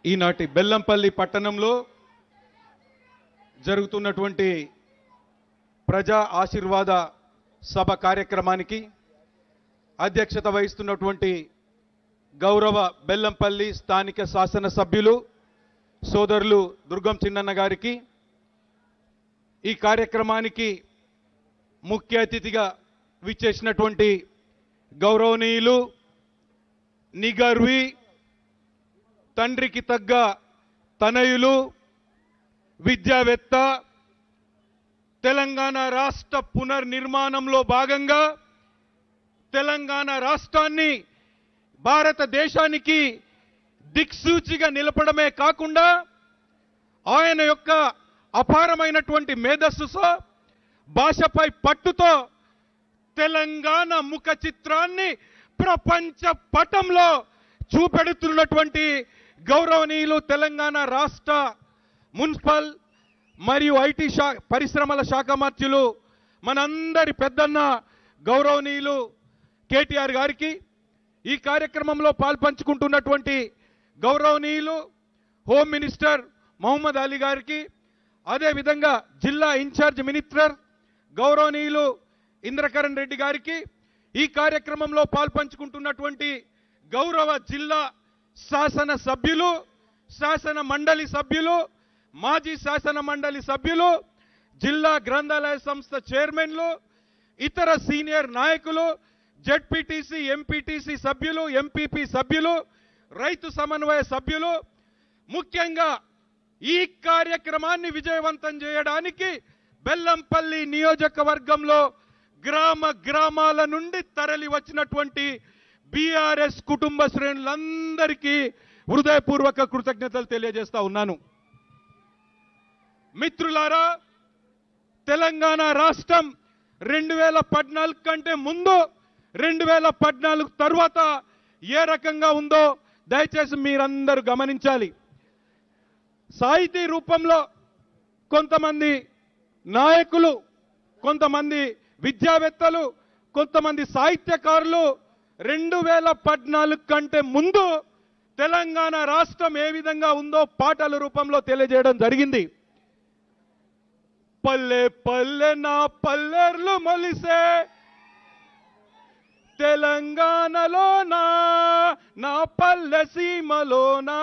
ఈనాటి బెల్లంపల్లి పట్టణంలో జరుగుతున్నటువంటి ప్రజా ఆశీర్వాద సభ కార్యక్రమానికి అధ్యక్షత వహిస్తున్నటువంటి గౌరవ బెల్లంపల్లి స్థానిక శాసనసభ్యులు సోదరులు దుర్గం చిన్నన్న గారికి ఈ కార్యక్రమానికి ముఖ్య అతిథిగా విచ్చేసినటువంటి గౌరవనీయులు నిగర్వి తండ్రికి తగ్గ తనయులు విద్యావేత్త తెలంగాణ రాష్ట్ర పునర్నిర్మాణంలో భాగంగా తెలంగాణ రాష్ట్రాన్ని భారతదేశానికి దిక్సూచిగా నిలపడమే కాకుండా ఆయన యొక్క అపారమైనటువంటి మేధస్సుతో భాషపై పట్టుతో తెలంగాణ ముఖ చిత్రాన్ని ప్రపంచ పటంలో చూపెడుతున్నటువంటి గౌరవనీయులు తెలంగాణ రాష్ట్ర మున్సిపల్ మరియు ఐటీ శా పరిశ్రమల శాఖ మంత్రులు మనందరి పెద్దన్న గౌరవనీయులు కేటీఆర్ గారికి ఈ కార్యక్రమంలో పాల్పంచుకుంటున్నటువంటి గౌరవనీయులు హోమ్ మినిస్టర్ మహమ్మద్ అలీ గారికి అదేవిధంగా జిల్లా ఇన్ఛార్జ్ మినిస్టర్ గౌరవనీయులు ఇంద్రకరణ్ రెడ్డి గారికి ఈ కార్యక్రమంలో పాల్పంచుకుంటున్నటువంటి గౌరవ జిల్లా శాసన సభ్యులు శాసన మండలి సభ్యులు మాజీ శాసన మండలి సభ్యులు జిల్లా గ్రంథాలయ సంస్థ చైర్మన్లు ఇతర సీనియర్ నాయకులు జడ్పీటీసీ ఎంపీటీసీ సభ్యులు ఎంపీపీ సభ్యులు రైతు సమన్వయ సభ్యులు ముఖ్యంగా ఈ కార్యక్రమాన్ని విజయవంతం చేయడానికి బెల్లంపల్లి నియోజకవర్గంలో గ్రామ గ్రామాల నుండి తరలి వచ్చినటువంటి బీఆర్ఎస్ కుటుంబ శ్రేణులందరికీ హృదయపూర్వక కృతజ్ఞతలు తెలియజేస్తా ఉన్నాను మిత్రులారా తెలంగాణ రాష్ట్రం రెండు వేల పద్నాలుగు కంటే ముందు రెండు వేల పద్నాలుగు తర్వాత ఏ రకంగా ఉందో దయచేసి మీరందరూ గమనించాలి సాహితీ రూపంలో కొంతమంది నాయకులు కొంతమంది విద్యావేత్తలు కొంతమంది సాహిత్యకారులు రెండు వేల పద్నాలుగు కంటే ముందు తెలంగాణ రాష్ట్రం ఏ విధంగా ఉందో పాటల రూపంలో తెలియజేయడం జరిగింది పల్లె పల్లె నా పల్లెర్లు మొలిసే తెలంగాణలోనా నా పల్లె సీమలోనా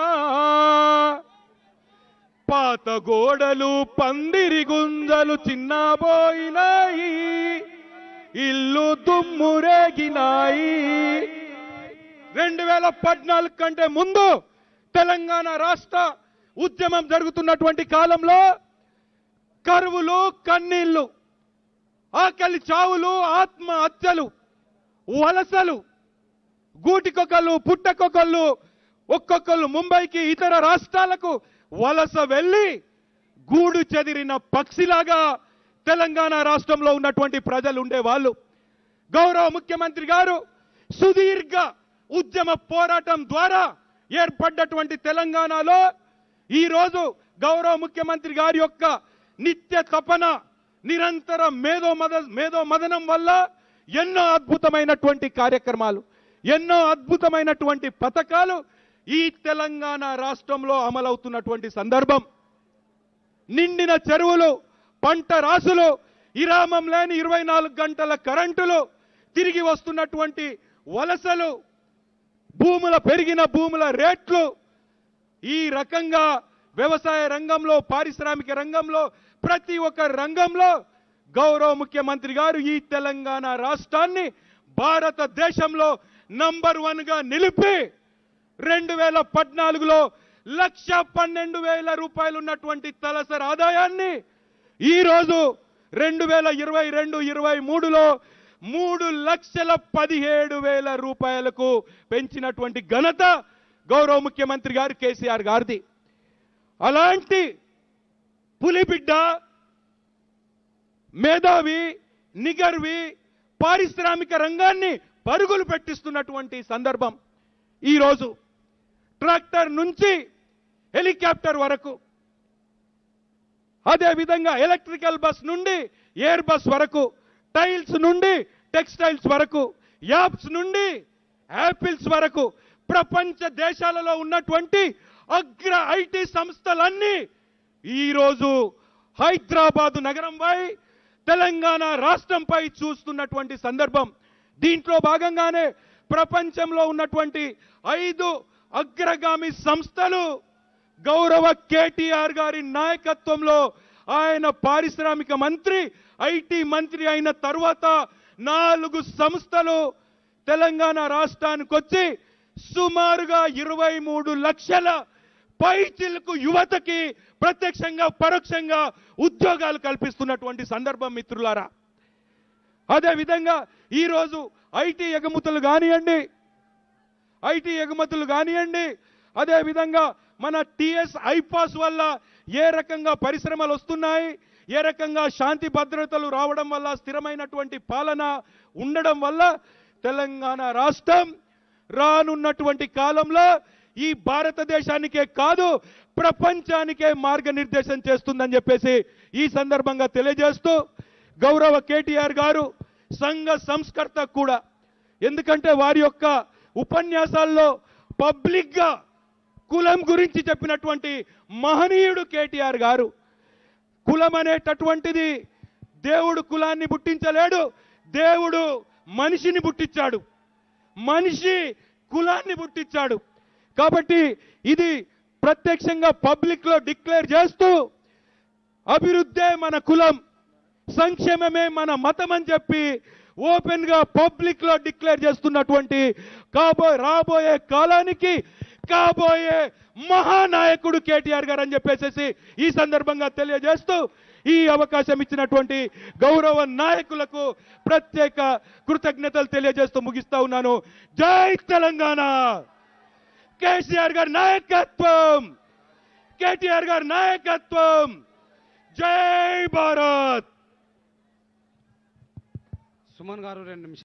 పాత గోడలు పందిరి గుంజలు చిన్నబోయినాయి ఇల్లు దుమ్మురేగినాయి రెండు వేల పద్నాలుగు కంటే ముందు తెలంగాణ రాష్ట్ర ఉద్యమం జరుగుతున్నటువంటి కాలంలో కరువులు కన్నీళ్లు ఆకలి చావులు ఆత్మహత్యలు వలసలు గూటికొకళ్ళు పుట్టకొకళ్ళు ఒక్కొక్కళ్ళు ముంబైకి ఇతర రాష్ట్రాలకు వలస వెళ్ళి గూడు చెదిరిన పక్షిలాగా తెలంగాణ రాష్ట్రంలో ఉన్నటువంటి ప్రజలు ఉండేవాళ్ళు గౌరవ ముఖ్యమంత్రి గారు సుదీర్ఘ ఉద్యమ పోరాటం ద్వారా ఏర్పడ్డటువంటి తెలంగాణలో ఈరోజు గౌరవ ముఖ్యమంత్రి గారి యొక్క నిత్య తపన నిరంతర మేధో మద మేధో మదనం వల్ల ఎన్నో అద్భుతమైనటువంటి కార్యక్రమాలు ఎన్నో అద్భుతమైనటువంటి పథకాలు ఈ తెలంగాణ రాష్ట్రంలో అమలవుతున్నటువంటి సందర్భం నిండిన చెరువులు పంట రాసులు ఇరామం లేని ఇరవై నాలుగు గంటల కరెంటులు తిరిగి వస్తున్నటువంటి వలసలు భూముల పెరిగిన భూముల రేట్లు ఈ రకంగా వ్యవసాయ రంగంలో పారిశ్రామిక రంగంలో ప్రతి ఒక్క రంగంలో గౌరవ ముఖ్యమంత్రి గారు ఈ తెలంగాణ రాష్ట్రాన్ని భారతదేశంలో నంబర్ వన్ గా నిలిపి రెండు వేల పద్నాలుగులో లక్ష పన్నెండు వేల రూపాయలు ఉన్నటువంటి తలసరి ఆదాయాన్ని ఈ రోజు రెండు వేల ఇరవై రెండు ఇరవై మూడులో మూడు లక్షల పదిహేడు వేల రూపాయలకు పెంచినటువంటి ఘనత గౌరవ ముఖ్యమంత్రి గారు కేసీఆర్ గారిది అలాంటి పులిబిడ్డ మేధావి నిగర్వి పారిశ్రామిక రంగాన్ని పరుగులు పెట్టిస్తున్నటువంటి సందర్భం ఈరోజు ట్రాక్టర్ నుంచి హెలికాప్టర్ వరకు అదే విధంగా ఎలక్ట్రికల్ బస్ నుండి ఎయిర్ బస్ వరకు టైల్స్ నుండి టెక్స్టైల్స్ వరకు యాప్స్ నుండి యాపిల్స్ వరకు ప్రపంచ దేశాలలో ఉన్నటువంటి అగ్ర ఐటీ సంస్థలన్నీ ఈరోజు హైదరాబాద్ నగరంపై తెలంగాణ రాష్ట్రంపై చూస్తున్నటువంటి సందర్భం దీంట్లో భాగంగానే ప్రపంచంలో ఉన్నటువంటి ఐదు అగ్రగామి సంస్థలు గౌరవ కేటీఆర్ గారి నాయకత్వంలో ఆయన పారిశ్రామిక మంత్రి ఐటీ మంత్రి అయిన తర్వాత నాలుగు సంస్థలు తెలంగాణ రాష్ట్రానికి వచ్చి సుమారుగా ఇరవై మూడు లక్షల పైచిలకు యువతకి ప్రత్యక్షంగా పరోక్షంగా ఉద్యోగాలు కల్పిస్తున్నటువంటి సందర్భం మిత్రులారా అదే విధంగా ఈరోజు ఐటీ ఎగుమతులు కానివ్వండి ఐటీ ఎగుమతులు కానివ్వండి అదే విధంగా మన టిఎస్ ఐపాస్ వల్ల ఏ రకంగా పరిశ్రమలు వస్తున్నాయి ఏ రకంగా శాంతి భద్రతలు రావడం వల్ల స్థిరమైనటువంటి పాలన ఉండడం వల్ల తెలంగాణ రాష్ట్రం రానున్నటువంటి కాలంలో ఈ భారతదేశానికే కాదు ప్రపంచానికే మార్గనిర్దేశం చేస్తుందని చెప్పేసి ఈ సందర్భంగా తెలియజేస్తూ గౌరవ కేటీఆర్ గారు సంఘ సంస్కర్త కూడా ఎందుకంటే వారి యొక్క ఉపన్యాసాల్లో పబ్లిక్ గా కులం గురించి చెప్పినటువంటి మహనీయుడు కేటీఆర్ గారు కులం అనేటటువంటిది దేవుడు కులాన్ని పుట్టించలేడు దేవుడు మనిషిని పుట్టించాడు మనిషి కులాన్ని పుట్టించాడు కాబట్టి ఇది ప్రత్యక్షంగా పబ్లిక్ లో డిక్లేర్ చేస్తూ అభివృద్ధే మన కులం సంక్షేమమే మన మతం అని చెప్పి ఓపెన్ గా పబ్లిక్ లో డిక్లేర్ చేస్తున్నటువంటి కాబో రాబోయే కాలానికి కాబోయే మహానాయకుడు కేటీఆర్ గారు అని చెప్పేసి ఈ సందర్భంగా తెలియజేస్తూ ఈ అవకాశం ఇచ్చినటువంటి గౌరవ నాయకులకు ప్రత్యేక కృతజ్ఞతలు తెలియజేస్తూ ముగిస్తా ఉన్నాను జై తెలంగాణ కేసీఆర్ గారి నాయకత్వం కేటీఆర్ గారి నాయకత్వం జై భారత్ సుమన్ గారు రెండు నిమిషాలు